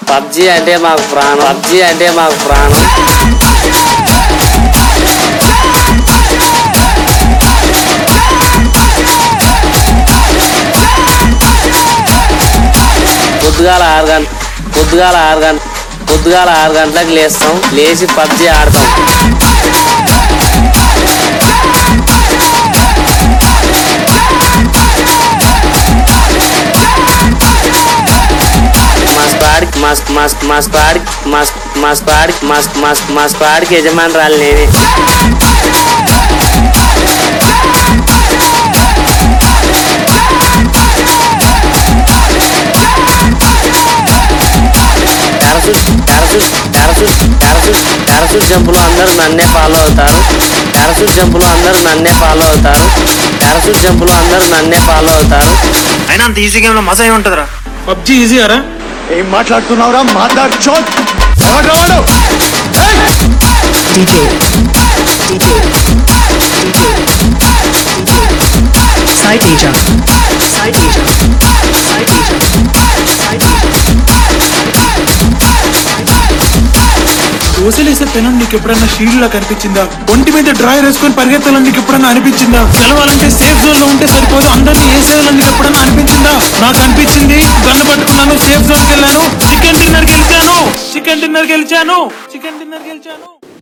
PUBG అంటే మాకు ప్రాణం పబ్జి అంటే మాకు ప్రాణం పొద్దుగాల ఆరు గంట పొద్దుగాల ఆరు గంట పొద్దుగాల ఆరు గంటలకు లేస్తాం లేచి పబ్జి ఆడతాం మా స్క్వాడ్ మా మా మా స్క్వాడ్ మా మా స్క్వాడ్ మా మా మా స్క్వాడ్కి యజమానురాలు నేనే parachute parachute parachute parachute parachute జంపులో అందరూ నన్నే ఫాలో అవుతారు పారాసూట్ జంపులో అందరూ నన్నే ఫాలో అవుతారు పారాసూట్ జంపులో అందరూ నన్నే ఫాలో అవుతారు అయినా అంత ఈజీ గేమ్ లో మజా ఏమి ఉంటుందిరా పబ్జి ఈజీ అరా ఏం మాట్లాడుతున్నావురా మాట్లాడు చోట్ ఎవడ్రా వాడు ఏయ్! DJ, DJ, DJ, Side Asia, Side Asia, Side Asia, Side Asia. దోశలేసే పెనం నీకు ఎప్పుడన్నా షీల్డ్ లా కనిపించిందా ఒంటి మీద డ్రాయర్ వేసుకొని పరిగెత్తాలని నీకు ఎప్పుడన్నా అనిపించిందా గెలవాలంటే సేఫ్ జోన్ లో ఉంటే సరిపోదు అందరినీ వేసేయాలని నీకు ఎప్పుడన్నా అనిపించిందా నాకు అనిపించింది గన్ను పట్టుకున్నాను సేఫ్ జోన్ కి వెళ్ళాను చికెన్ డిన్నర్ గెలిచాను చికెన్ డిన్నర్ గెలిచాను చికెన్ డిన్నర్ గెలిచాను